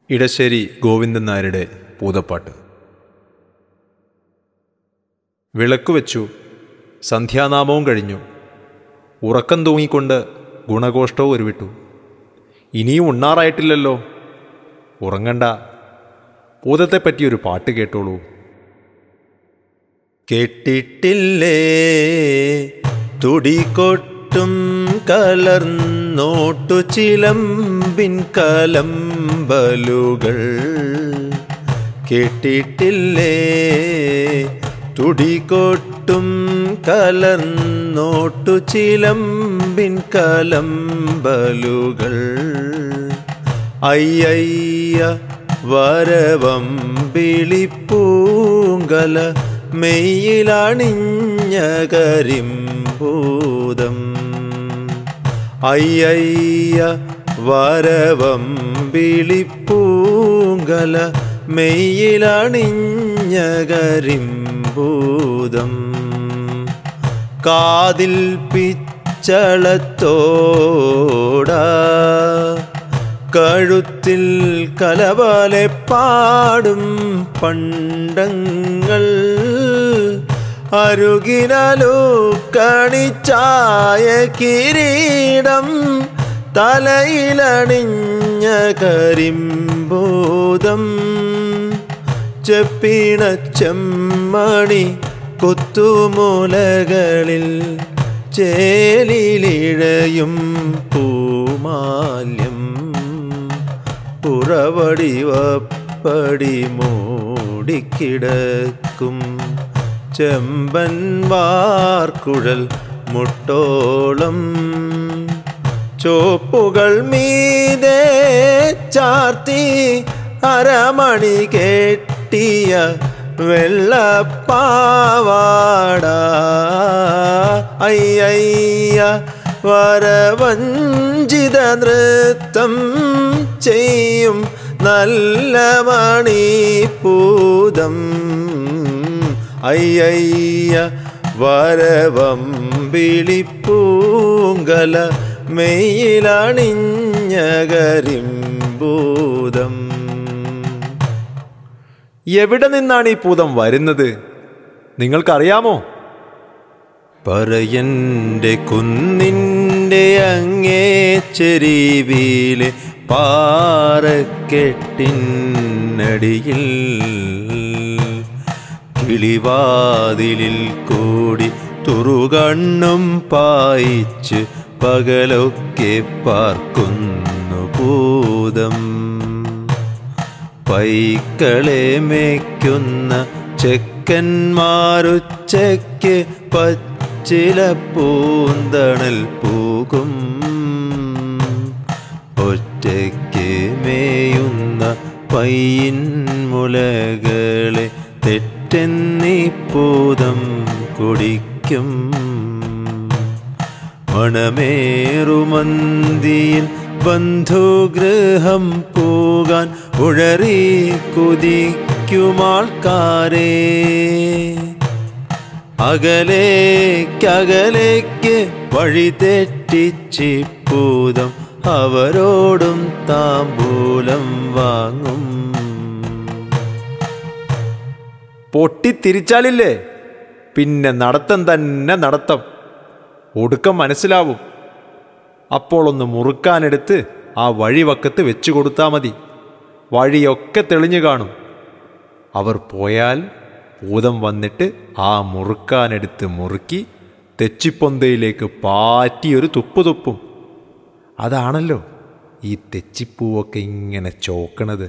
ഇടശ്ശേരി ഗോവിന്ദൻ നായരുടെ പൂതപ്പാട്ട് വിളക്ക് വെച്ചു സന്ധ്യാനാമവും കഴിഞ്ഞു ഉറക്കം തൂങ്ങിക്കൊണ്ട് ഗുണഘോഷ്ടവും ഉരുവിട്ടു ഇനിയും ഉണ്ണാറായിട്ടില്ലല്ലോ ഉറങ്ങണ്ട പൂതത്തെപ്പറ്റി ഒരു പാട്ട് കേട്ടോളൂ കേട്ടിട്ടില്ലേ തുടികൊട്ടും കലർന്നോട്ടു ചിലമ്പിൻ കലമ്പലുകൾ കേട്ടിട്ടില്ലേ തുടികൊട്ടും കലർന്നോട്ടു ചിലമ്പിൻ കലമ്പലുകൾ അയ്യയ്യ വരവം വിളിപ്പൂങ്കല മെയ്യിലണിഞ്ഞ കരിമ്പൂതം അയ്യയ്യ വരവം വിളിപ്പൂങ്കല മെയ്യിലണിഞ്ഞ കരിമ്പൂതം കാതിൽ പിച്ചളത്തോടാ കഴുത്തിൽ കലപാലെ പാടും പണ്ടങ്ങൾ അരുകിനലു കണിച്ചായ കിരീടം തലയിലണിഞ്ഞ കരിമ്പൂതം ചെപ്പിണ ചെമ്മണി കൊത്തുമൂലകളിൽ ചേലിലിഴയും പൂമാല്യം പുറവടിവപ്പടി മൂടിക്കിടക്കും ചെമ്പൻ വാർക്കുഴൽ മുട്ടോളം ചോപ്പുകൾ മീതെ ചാർത്തി അരമണി കെട്ടിയ വെള്ളപ്പാവാട അയ്യയ്യ വരവഞ്ചിത നൃത്തം ചെയ്യും നല്ല മണിപ്പൂതം അയ്യയ്യ വരവം വിളിപ്പൂങ്കല മെയ്യിലണിഞ്ഞ കരിമ്പൂതം എവിടെ നിന്നാണ് ഈ പൂതം വരുന്നത് നിങ്ങൾക്കറിയാമോ പറയന്റെ കുന്നിൻ്റെ അങ്ങേ ചെരീവിലെ പാറക്കെട്ടിനടിയിൽ കിളിവാതിലിൽ കൂടി തുറുകണ്ണും പായിച്ച് പകലൊക്കെ പാർക്കുന്നു ഭൂതം പൈക്കളെ മേയ്ക്കുന്ന ചെക്കന്മാരുച്ചയ്ക്ക് പച്ചില പൂന്തണൽ പൂകും ഒറ്റയ്ക്ക് മേയുന്ന പയ്യൻ മുലകളെ തെറ്റെന്നീ പൂതം കുടിക്കും മണമേറുമന്തിയിൽ ബന്ധുഗൃഹം പോകാൻ ഉഴറി കുതിക്കുമാൾക്കാരെ അകലേക്കകലേക്ക് വഴി തെറ്റിച്ച് പൂതം അവരോടും താമ്പൂലം വാങ്ങും പൊട്ടിത്തിരിച്ചാലില്ലേ പിന്നെ നടത്തം തന്നെ നടത്തം ഒടുക്കം മനസ്സിലാവും അപ്പോൾ ഒന്ന് മുറുക്കാനെടുത്ത് ആ വഴിവക്കത്ത് വെച്ചു കൊടുത്താൽ മതി വഴിയൊക്കെ തെളിഞ്ഞു കാണും അവർ പോയാൽ ഭൂതം വന്നിട്ട് ആ മുറുക്കാനെടുത്ത് മുറുക്കി തെച്ചിപ്പൊന്തയിലേക്ക് പാറ്റിയൊരു തുപ്പ് തുപ്പും അതാണല്ലോ ഈ തെച്ചിപ്പൂവൊക്കെ ഇങ്ങനെ ചോക്കണത്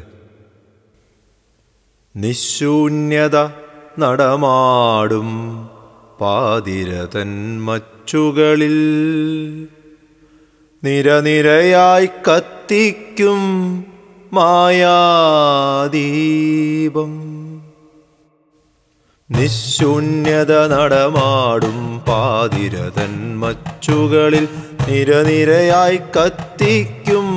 നിശൂന്യത നടമാടും പാതിരതൻ മച്ചുകളിൽ നിരനിരയായി കത്തിക്കും മായാദീപം നിശൂന്യത നടമാടും പാതിരതൻ മച്ചുകളിൽ നിരനിരയായി കത്തിക്കും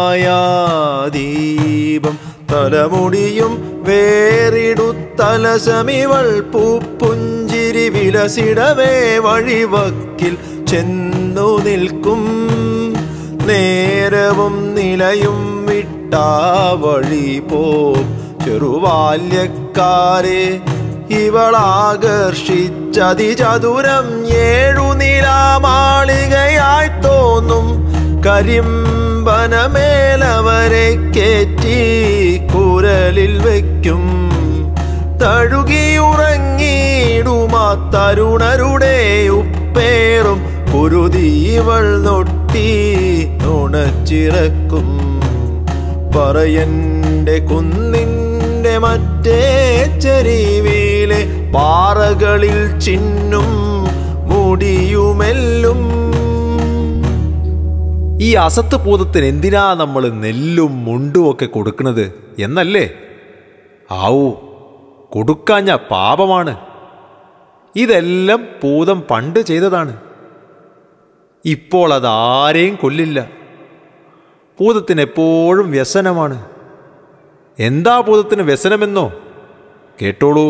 മായാദീപം തലമുടിയും വേറിടുത്തലസമിവൾ പൂപ്പുഞ്ചിരി വിലസിടവേ വഴിവക്കിൽ ചെന്നു നിൽക്കും നേരവും നിലയും വിട്ട വിട്ടാ വഴി പോം ചെറുബാല്യക്കാരെ ഇവളാകർഷിച്ചതിചതുരം ഏഴു നിലാമാളികയായി തോന്നും കരിമ്പനമേലവരെ കേറ്റി കുരലിൽ വയ്ക്കും തഴുകിയുറങ്ങിയിടുമാ തരുണരുടെ ഉപ്പേറും കുരുതീവൾ നൊട്ടി നുണച്ചിറക്കും പറയന്റെ കുന്നിന്റെ മറ്റേ ചെരിവിലെ പാറകളിൽ ചിന്നും മുടിയുമെല്ലും ഈ അസത്ത് പൂതത്തിന് എന്തിനാ നമ്മൾ നെല്ലും മുണ്ടും ഒക്കെ കൊടുക്കുന്നത് എന്നല്ലേ ആവൂ കൊടുക്കാഞ്ഞ പാപമാണ് ഇതെല്ലാം പൂതം പണ്ട് ചെയ്തതാണ് ഇപ്പോൾ അതാരെയും കൊല്ലില്ല പൂതത്തിന് എപ്പോഴും വ്യസനമാണ് എന്താ പൂതത്തിന് വ്യസനമെന്നോ കേട്ടോളൂ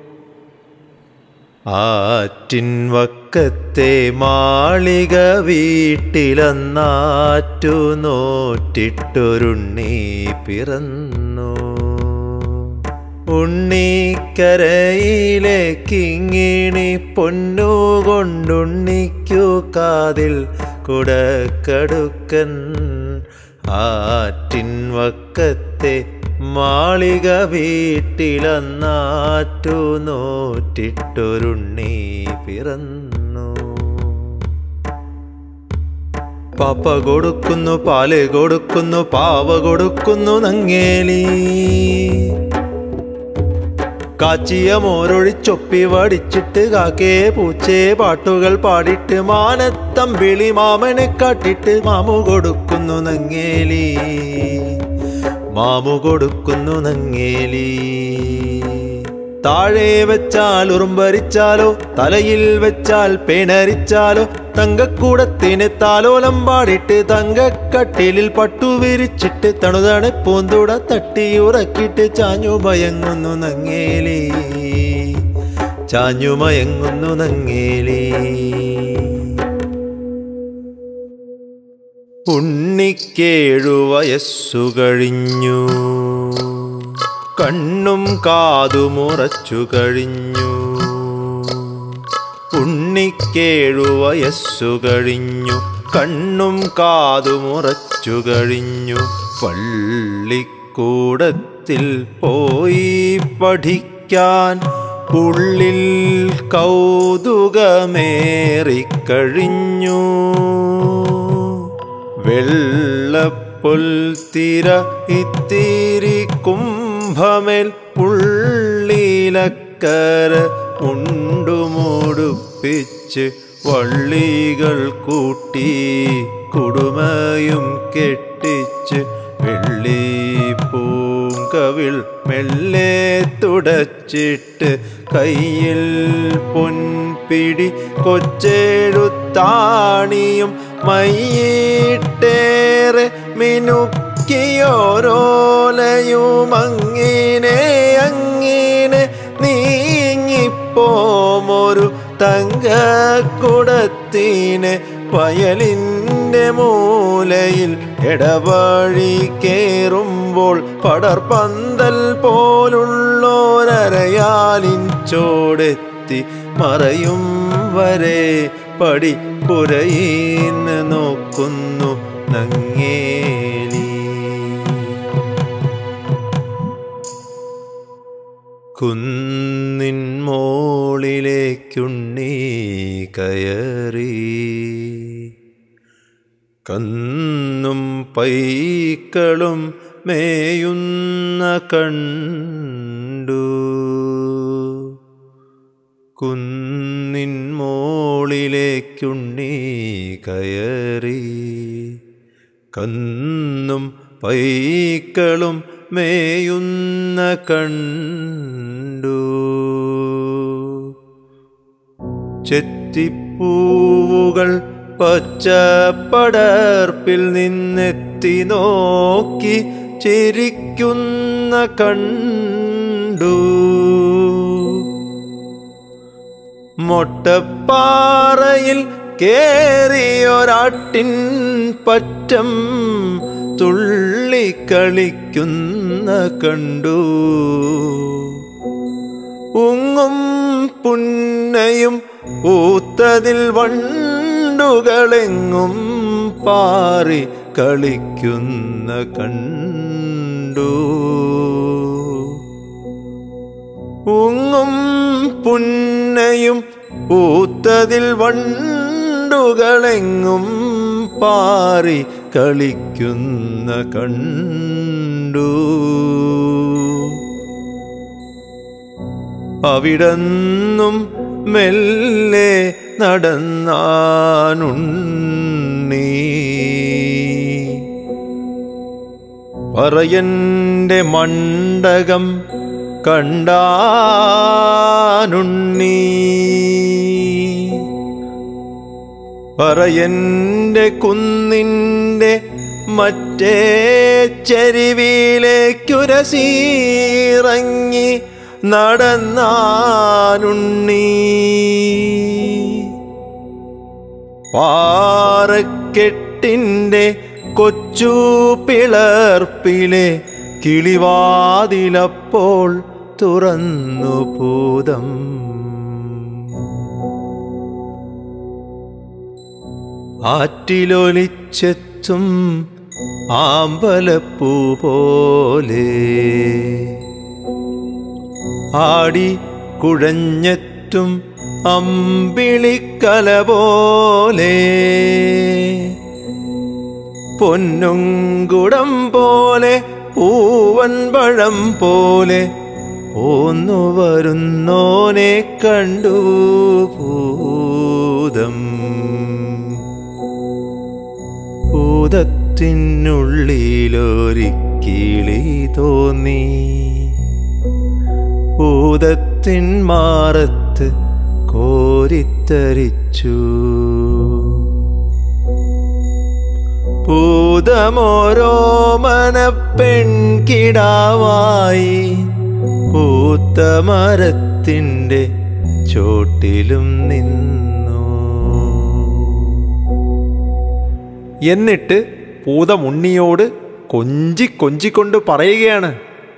ആറ്റിൻ വക്കത്തെ മാളിക വീട്ടിലന്നാറ്റു നോറ്റിട്ടൊരുണ്ണി പിറന്നു ഉണ്ണിക്കരയിലെ കിങ്ങിണി പൊന്നുകൊണ്ടുണ്ണിക്കു കാതിൽ കുടക്കടുക്കൻ ആറ്റിൻ വക്കത്തെ മാളിക വീട്ടിലന്നാറ്റു നോറ്റിട്ടൊരുണ്ണി പിറന്നു പാപ്പ കൊടുക്കുന്നു പാല് കൊടുക്കുന്നു പാവ കൊടുക്കുന്നു നങ്ങേലി കാച്ചിയ മോരൊഴിച്ചൊപ്പി വടിച്ചിട്ട് കാക്കേ പൂച്ചേ പാട്ടുകൾ പാടിയിട്ട് മാനത്തമ്പിളി മാമനെ കാട്ടിട്ട് മാമു കൊടുക്കുന്നു നങ്ങേലി മാമു കൊടുക്കുന്നു നങ്ങേലി താഴെ വെച്ചാൽ ഉറുമ്പരിച്ചാലോ തലയിൽ വെച്ചാൽ പേനരിച്ചാലോ തങ്കക്കൂടത്തിന് താലോലം പാടിട്ട് തങ്കക്കട്ടിലിൽ പട്ടുവിരിച്ചിട്ട് തണുതണെ പൂന്തുട തട്ടിയുറക്കിട്ട് ചാഞ്ഞു ഭയങ്ങുന്നു നങ്ങേലി ചാഞ്ഞു മയങ്ങുന്നു നങ്ങേലി ഉണ്ണിക്കേഴു വയസ്സു കഴിഞ്ഞു കണ്ണും കാതുമുറച്ചു കഴിഞ്ഞു ഉണ്ണിക്കേഴു വയസ്സു കഴിഞ്ഞു കണ്ണും കാതുമുറച്ചു കഴിഞ്ഞു പള്ളിക്കൂടത്തിൽ പോയി പഠിക്കാൻ ഉള്ളിൽ കൗതുകമേറിക്കഴിഞ്ഞു വെള്ളപ്പൊൽത്തിര ഇത്തിരി കുംഭമേൽ പുള്ളിലക്കര ഉണ്ടുമുടുപ്പിച്ച് വള്ളികൾ കൂട്ടി കുടുമയും കെട്ടിച്ച് വെള്ളി പൂങ്കവിൾ മെല്ലെ തുടച്ചിട്ട് കയ്യിൽ പൊൻപിടി കൊച്ചെഴുത്താണിയും മയ്യിട്ടേറെ മിനുക്കിയോരോലയും അങ്ങിനെ അങ്ങിനെ നീങ്ങിപ്പോമൊരു തങ്കക്കുടത്തിനെ വയലിൻ്റെ മൂലയിൽ ഇടവഴി കേറുമ്പോൾ പടർപന്തൽ പോലുള്ളോരരയാലിൻ ചോടെത്തി മറയും വരെ പടി പുരയിന്ന് നോക്കുന്നു നങ്ങേലി കുന്നിൻ മോളിലേക്കുണ്ണി കയറി കന്നും പൈക്കളും മേയുന്ന കണ്ടു കുന്നിൻ മോളിലേക്കുണ്ണി കയറി കന്നും പൈക്കളും മേയുന്ന കണ്ടു ചെത്തിപ്പൂവുകൾ പച്ചപ്പടർപ്പിൽ നിന്നെത്തി നോക്കി ചിരിക്കുന്ന കണ്ടു മൊട്ടപ്പാറയിൽ കേറിയൊരാട്ടിൻ പറ്റം തുള്ളിക്കളിക്കുന്ന കണ്ടു ഉങ്ങും പുന്നയും ഊത്തതിൽ വണ്ടുകളെങ്ങും പാറി കളിക്കുന്ന കണ്ടു ഉങ്ങും പുന്നയും ഊത്തതിൽ വണ്ടുകളെങ്ങും പാറി കളിക്കുന്ന കണ്ടു അവിടന്നും മെല്ലെ നടന്നാനുണ്ണീ പറയന്റെ മണ്ഡകം കണ്ടാനുണ്ണീ പറയന്റെ കുന്നിൻ്റെ മറ്റേ ചെരുവിലേക്കുരസീറങ്ങി നടന്നാനുണ്ണീ പാറക്കെട്ടിൻ്റെ കൊച്ചു പിളർപ്പിലെ കിളിവാതിലപ്പോൾ തുറന്നു പൂതം ആറ്റിലൊലിച്ചെത്തും ആമ്പലപ്പൂ പോലെ ആടി കുഴഞ്ഞെത്തും അമ്പിളിക്കല പോലെ പൊന്നുംകുടം പോലെ പൂവൻ പഴം പോലെ പോന്നു വരുന്നോനെ കണ്ടു ഭൂതം ഭൂതത്തിനുള്ളിലൊരിക്കിളി തോന്നി ഭൂതത്തിൻ മാറത്ത് കോരിത്തരിച്ചു ഭൂതമോരോ മനപ്പെൺകിടാവായി പൂത്തമരത്തിൻ്റെ ചോട്ടിലും നിന്നു എന്നിട്ട് പൂതം ഉണ്ണിയോട് കൊഞ്ചി കൊഞ്ചിക്കൊണ്ട് പറയുകയാണ്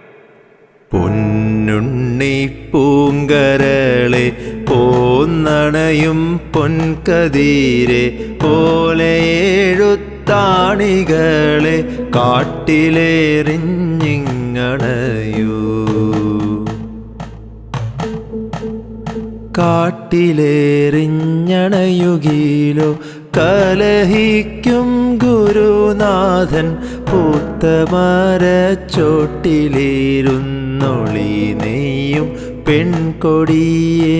പൊന്നുണ്ണി പൂങ്കരളെ പോന്നണയും പൊൻകതീരെ പോലെ എഴുത്താണികളെ കാട്ടിലേറിഞ്ഞിങ്ങണയൂ കാട്ടിലേറിഞ്ഞണയുകീലോ കലഹിക്കും ഗുരുനാഥൻ പൂത്തമരച്ചോട്ടിലിരുന്നൊളി നെയ്യും പെൺകൊടിയേ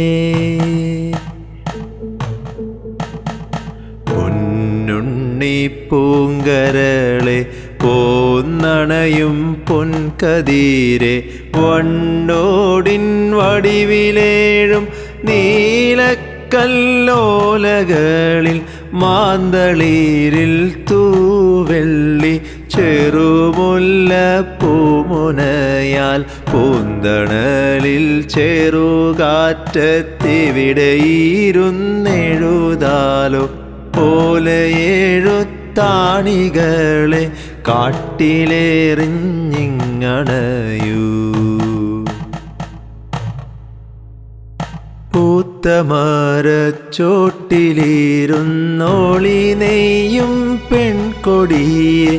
പൊന്നുണ്ണി പൂങ്കരളെ പോന്നണയും പൊൻകതീരെ വണ്ണോടിൻ വടിവിലേഴും നീലക്കല്ലോലകളിൽ മാന്തളീരിൽ തൂവെള്ളി ചെറുമുല്ല പൂമുനയാൽ പൂന്തണലിൽ ചെറുകാറ്റത്തിവിടെയിരുന്നെഴുതാലോ പോലെ എഴുത്താണികളെ കാട്ടിലേറിഞ്ഞിങ്ങണയൂ പൂത്തമരച്ചോട്ടിലിരുന്നോളി നെയ്യും പെൺകൊടിയെ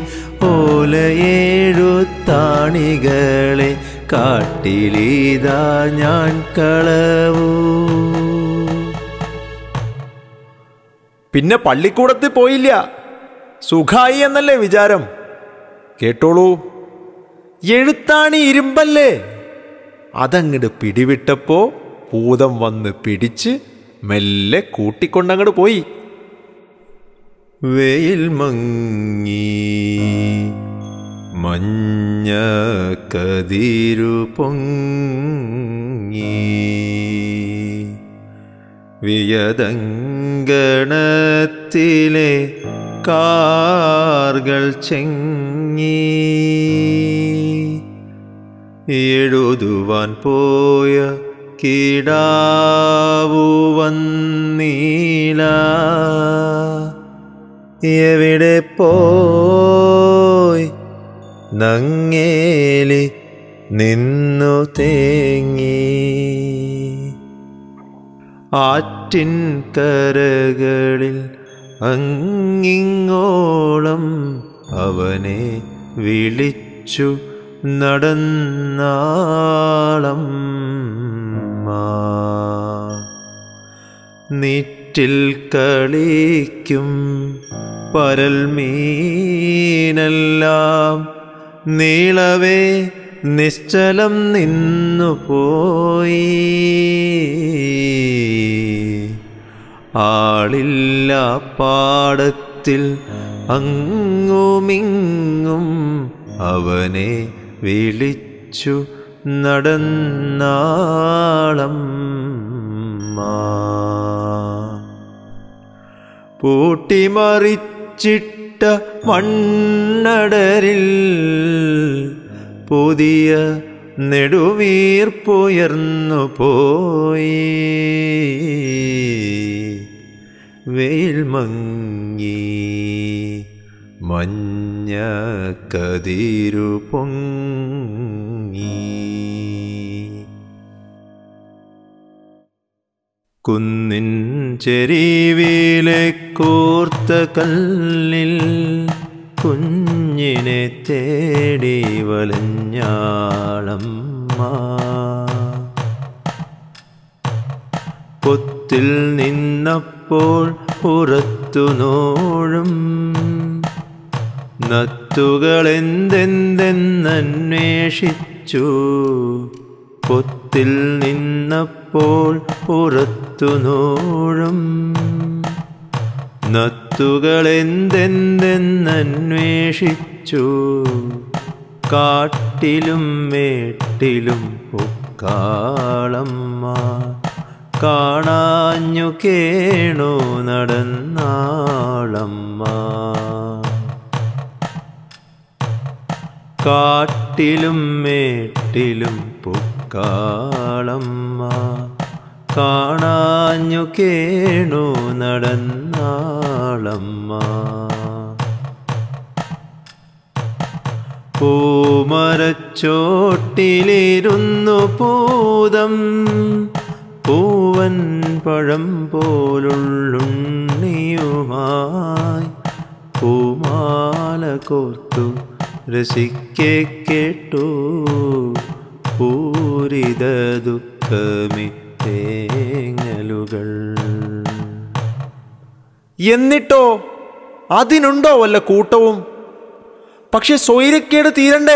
ഓലയേഴുത്താണികളെ കാട്ടിലിതാ ഞാൻ കളവൂ പിന്നെ പള്ളിക്കൂടത്തിൽ പോയില്ല സുഖായി എന്നല്ലേ വിചാരം കേട്ടോളൂ എഴുത്താണി ഇരുമ്പല്ലേ അതങ്ങട് പിടിവിട്ടപ്പോ ഭൂതം വന്ന് പിടിച്ച് മെല്ലെ കൂട്ടിക്കൊണ്ടങ്ങട് പോയി വെയിൽ മങ്ങി മഞ്ഞ കതിരു പൊങ്ങി വിയതങ്കണത്തിലെ കാർകൾ ചെങ്ങി എഴുതുവാൻ പോയ കിടാവു വന്നീല എവിടെ പോയി നങ്ങേലി നിന്നു തേങ്ങി ആറ്റിൻ കരകളിൽ അങ്ങിങ്ങോളം അവനെ വിളിച്ചു നടന്നാളം നീറ്റിൽ കളിക്കും പരൽമീനെല്ലാം നീളവേ നിശ്ചലം നിന്നു പോയി ആളില്ല പാടത്തിൽ അങ്ങുമിങ്ങും അവനെ വിളിച്ചു നടന്നാളം പൂട്ടിമറിച്ചിട്ട മണ്ണടരിൽ പുതിയ നെടുവീർപ്പുയർന്നു പോയി വെയിൽ മങ്ങി മഞ്ഞ കതിരു പൊങ്ങി കുന്നിൻ ചെരിവിലെ കോർത്ത കല്ലിൽ കുഞ്ഞിനെ തേടി വലഞ്ഞാളമ്മ പൊത്തിൽ നിന്നപ്പോൾ പുറത്തു നോഴും നത്തുകളെന്തെന്തെന്നന്വേഷിച്ചു പൊത്തിൽ നിന്നപ്പോൾ പുറത്തു നോഴും നത്തുകളെന്തെന്തെന്നന്വേഷിച്ചു കാട്ടിലും മേട്ടിലും പൊക്കാളമ്മ കാണാഞ്ഞു കേണു നടന്നാളമ്മ കാട്ടിലും മേട്ടിലും പൊക്കാളമ്മ കാണാഞ്ഞു കേണു നടന്നാളമ്മ പൂമരച്ചോട്ടിലിരുന്നു പൂതം പൂവൻ പഴം പോലുള്ളുണ്ണിയുമായി പൂമാല കോർത്തു രസിക്കെ കേട്ടു പൂരിത ദുഃഖമി തേങ്ങലുകൾ എന്നിട്ടോ അതിനുണ്ടോ വല്ല കൂട്ടവും പക്ഷെ സ്വൈരക്കേട് തീരണ്ടേ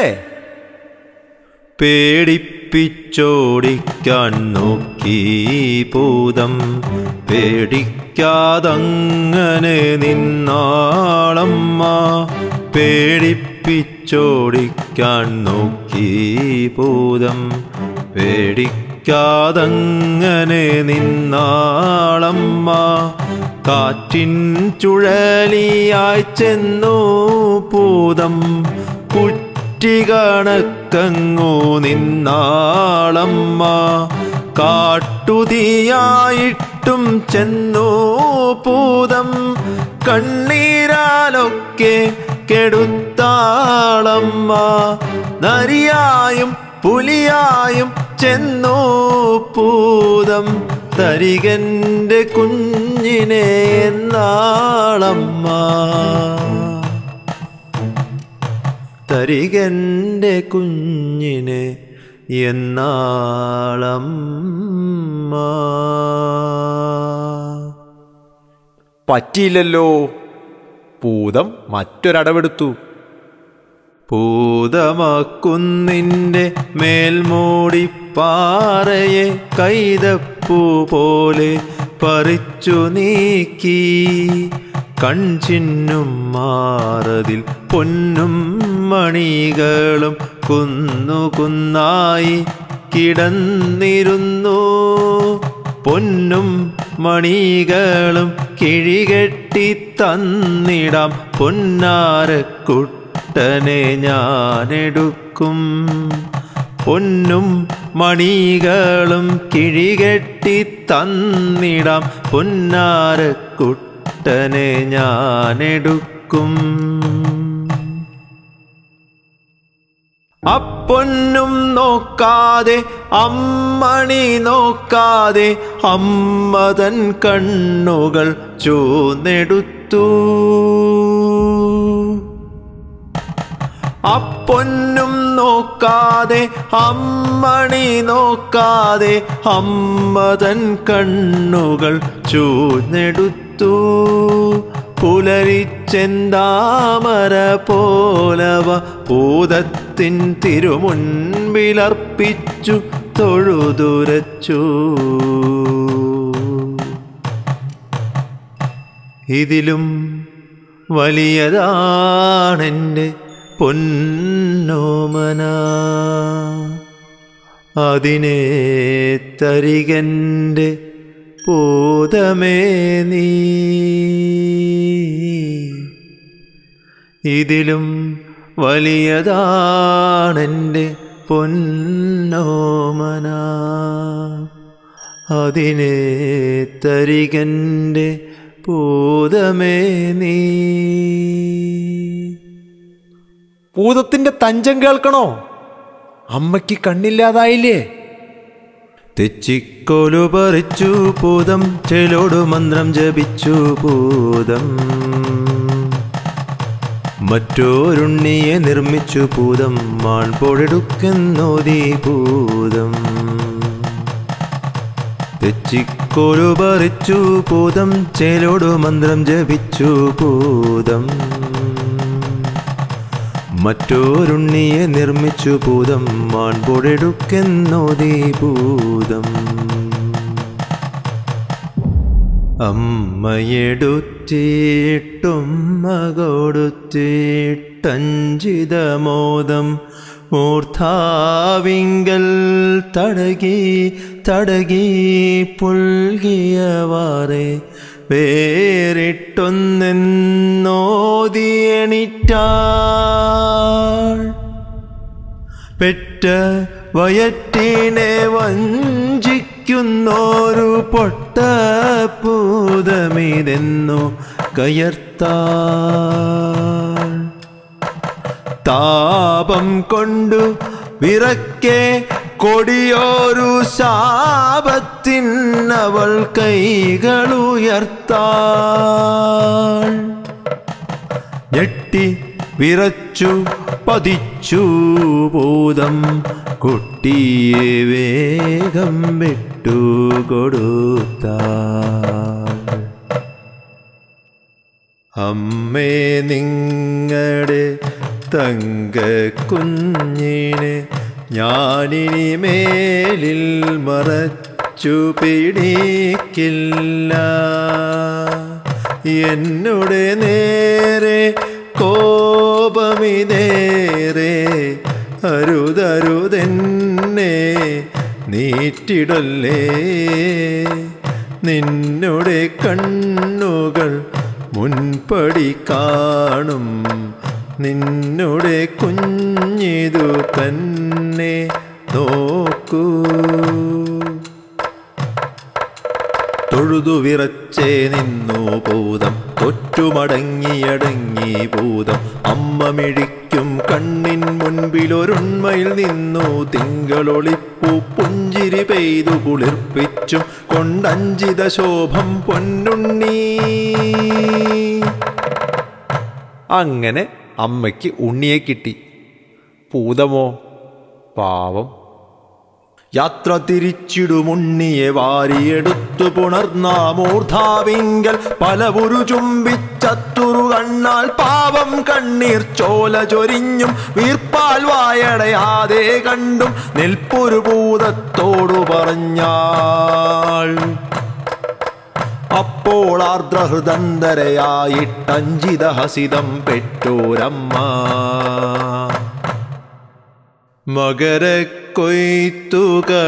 പേടിപ്പിച്ചോടിക്കാൻ നോക്കി പൂതം പേടിക്കാതങ്ങനെ നിന്നാളമ്മ പേടിപ്പിച്ചോടിക്കാൻ നോക്കി പൂതം പേടിക്കാതങ്ങനെ നിന്നാളമ്മ കാറ്റിൻ ചുഴലിയായി ചെന്നു പൂതം കുറ്റികണക്കങ്ങു നിന്നാളമ്മ കാട്ടുതീയായിട്ടും ചെന്നു പൂതം കണ്ണീരാലൊക്കെ കെടുത്താളമ്മ നരിയായും പുലിയായും ചെന്നു പൂതം തരികന്റെ കുഞ്ഞിനെ എന്നാളമ്മ തരികന്റെ കുഞ്ഞിനെ എന്നാളമ്മ പറ്റിയില്ലല്ലോ പൂതം മറ്റൊരടവെടുത്തു പൂതമാക്കുന്നിൻ്റെ മേൽമൂടി പാറയെ കൈതപ്പൂ പോലെ പറിച്ചു നീക്കി കൺചിന്നും മാറതിൽ പൊന്നും മണികളും കുന്നു കുന്നായി കിടന്നിരുന്നു പൊന്നും മണികളും കിഴികെട്ടി തന്നിടാം പൊന്നാരക്കുട്ടനെ ഞാനെടുക്കും പൊന്നും മണികളും കിഴികെട്ടി തന്നിടാം പൊന്നാരക്കുട്ടനെ ഞാനെടുക്കും അപ്പൊന്നും നോക്കാതെ അമ്മണി നോക്കാതെ അമ്മതൻ കണ്ണുകൾ ചൂന്നെടുത്തു അപ്പൊന്നും നോക്കാതെ അമ്മണി നോക്കാതെ അമ്മതൻ കണ്ണുകൾ ചൂന്നെടുത്തു പുലരിച്ചെന്താമര പോലവ ഭൂതത്തിൻ തിരുമുൻപിലർപ്പിച്ചു തൊഴുതുരച്ചു ഇതിലും വലിയതാണെൻ്റെ പൊന്നോമന അതിനെ തരികൻ്റെ പൂതമേ നീ ഇതിലും വലിയതാണെൻ്റെ പൊന്നോമന അതിനെ തരികൻ്റെ പൂതമേ നീ ഭൂതത്തിന്റെ തഞ്ചം കേൾക്കണോ അമ്മയ്ക്ക് കണ്ണില്ലാതായില്ലേ തെച്ചിക്കോലു പറിച്ചു പൂതം ചെലോടു മന്ത്രം ജപിച്ചു പൂതം മറ്റോരുണ്ണിയെ നിർമ്മിച്ചു പൂതം മാൺപോഴെടുക്കുന്നോതി പൂതം തെച്ചിക്കോലു പറിച്ചു പൂതം ചേലോടു മന്ത്രം ജപിച്ചു പൂതം മറ്റോരുണ്ണിയെ നിർമ്മിച്ചു ഭൂതം മാൺപൊഴെടുക്കെന്നോതി ഭൂതം അമ്മയെടുത്തിട്ടുമ്മ കൊടുത്തിട്ടഞ്ചിതമോദം മൂർധാവിങ്കൽ തടകി തടകി പുൽകിയവാറെ വേറിട്ടൊന്നെന്നോതിയണിറ്റാൾ പെറ്റ വയറ്റിനെ വഞ്ചിക്കുന്നോരു പൊട്ടപ്പൂതമിതെന്നു കയർത്താൾ താപം കൊണ്ടു വിറക്കെ കൊടിയോരു ശാപത്തിനവൾ കൈകളുയർത്താൾ ഞെട്ടി വിറച്ചു പതിച്ചു ഭൂതം കുട്ടിയെ വേഗം വിട്ടു കൊടുത്താൾ അമ്മേ നിങ്ങളുടെ തങ്ക കുഞ്ഞിനെ ഞാനിനി മേലിൽ മറച്ചു പിടിക്കില്ല എന്നുടെ നേരെ കോപമിതേറെ അരുതരുതെന്നെ നീറ്റിടല്ലേ നിന്നുടെ കണ്ണുകൾ മുൻപടി കാണും നിന്നുടെ കുഞ്ഞിതു തന്നെ നോക്കൂ തൊഴുതു വിറച്ചേ നിന്നു ഭൂതം തൊറ്റുമടങ്ങിയടങ്ങി ഭൂതം അമ്മ മിഴിക്കും കണ്ണിൻ മുൻപിലൊരുണ്മയിൽ നിന്നു തിങ്കളൊളിപ്പൂ പുഞ്ചിരി പെയ്തു കുളിർപ്പിച്ചു കൊണ്ടഞ്ചിത ശോഭം പൊന്നുണ്ണി അങ്ങനെ അമ്മയ്ക്ക് ഉണ്ണിയെ കിട്ടി പൂതമോ പാവം യാത്ര തിരിച്ചിടുമുണ്ണിയെ വാരിയെടുത്തു പുണർന്ന മൂർധാവിങ്കൽ പലവുരു ചുംബിച്ചത്തുറു കണ്ണാൽ പാവം കണ്ണീർ ചോല ചൊരിഞ്ഞും വീർപ്പാൽ വായടയാതെ കണ്ടും നെൽപ്പൊരു ഭൂതത്തോടു പറഞ്ഞാൾ അപ്പോൾ ആർദ്രഹൃദന്തരയായിട്ടഞ്ചിത ഹസിതം പെട്ടോരമ്മ മകരക്കൊയ്ത്തു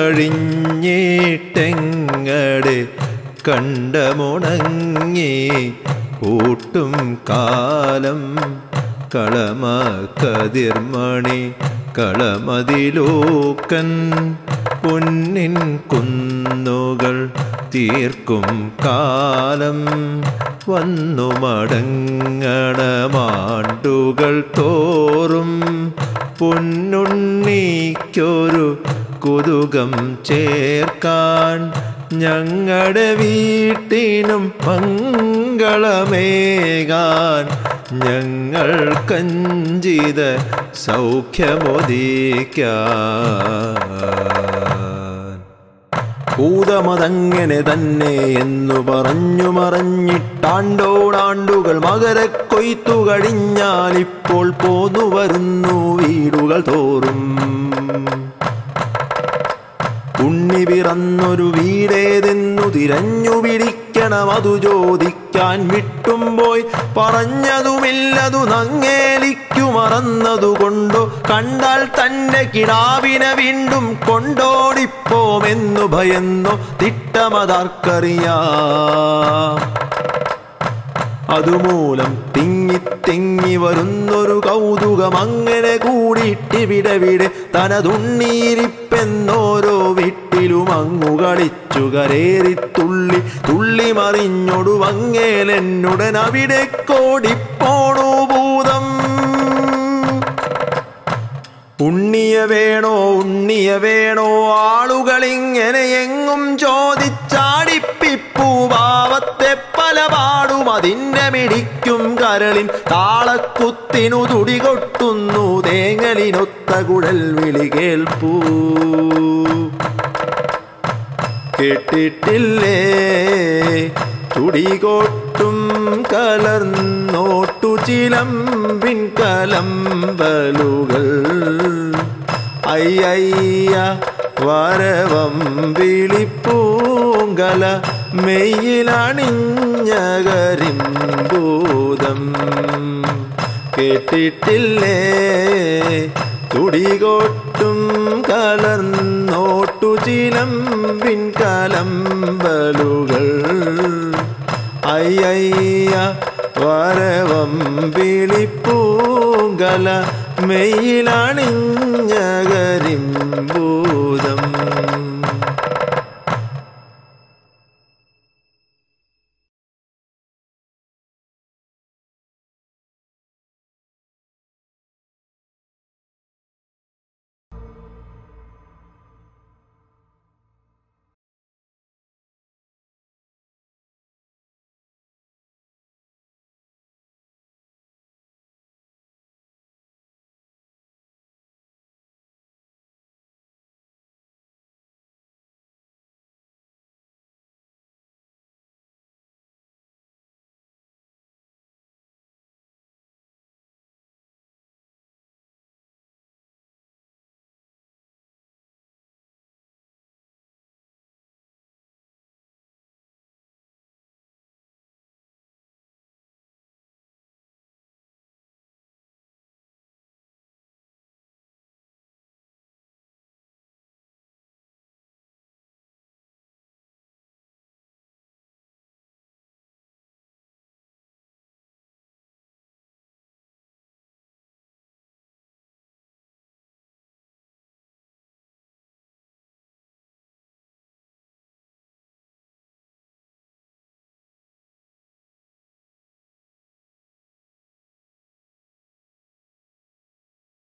കഴിഞ്ഞിട്ടെങ്ങടെ കണ്ടമുണങ്ങി കൂട്ടും കാലം കളമ കതിർമണി കളമതിലൂക്കൻ പൊന്നിൻ കുന്നുകൾ തീർക്കും കാലം വന്നു മടങ്ങണമാണ്ടുകൾ തോറും പൊന്നുണ്ണിക്കൊരു കുതുകം ചേർക്കാൻ ഞങ്ങളുടെ വീട്ടിനും മംഗളമേകാൻ ഞങ്ങൾ കഞ്ചിത സൗഖ്യമൊതിക്കാൻ ഭൂതമതങ്ങനെ തന്നെ എന്നു പറഞ്ഞു മറഞ്ഞിട്ടാണ്ടോടാണ്ടുകൾ മകരക്കൊയ്ത്തു കഴിഞ്ഞാൽ ഇപ്പോൾ പോന്നു വരുന്നു വീടുകൾ തോറും ഉണ്ണി പിറന്നൊരു വീടേതെന്നു തിരഞ്ഞു പിടിക്കണം അതു ചോദിക്കാൻ വിട്ടും പോയി പറഞ്ഞതുമില്ലതു നങ്ങേലിക്കു മറന്നതു കൊണ്ടോ കണ്ടാൽ തന്റെ കിടാവിനെ വീണ്ടും കൊണ്ടോടിപ്പോമെന്നു ഭയന്നോ തിട്ടമതാർക്കറിയാം അതുമൂലം തിങ്ങി തിങ്ങി വരുന്നൊരു കൗതുകം അങ്ങനെ കൂടിയിട്ടിവിടെ വിടെ തനതുണ്ണീരിപ്പെന്നോരോ വീട്ടിലും അങ്ങു കളിച്ചു കരേറി തുള്ളി തുള്ളി മറിഞ്ഞൊടു അങ്ങേലെന്നുടൻ അവിടെ കോടിപ്പോണു ഭൂതം ഉണ്ണിയ വേണോ ഉണ്ണിയ വേണോ ആളുകളിങ്ങനെ എങ്ങും ചോദിച്ചാടിപ്പിപ്പൂ ഭാവത്തെ പല പാടും അതിൻ്റെ മിടിക്കും കരളിൻ താളക്കുത്തിനു തുടി കൊട്ടുന്നു തേങ്ങലിനൊത്ത കുഴൽ വിളി കേൾപ്പൂ കേട്ടിട്ടില്ലേ തുടികൊട്ടും കലർന്നോട്ടു ചിലമ്പിൻ കലമ്പലുകൾ അയ്യയ്യ വരവം വിളിപ്പൂങ്കല മെയ്യിലണിഞ്ഞ കരിമ്പൂതം കേട്ടിട്ടില്ലേ തുടികൊട്ടും കലർന്നോട്ടു ചിലമ്പിൻ കലമ്പലുകൾ അയ്യയ്യ വരവം വിളിപ്പൂങ്കല മെയ്യിലണിഞ്ഞ കരിമ്പൂതം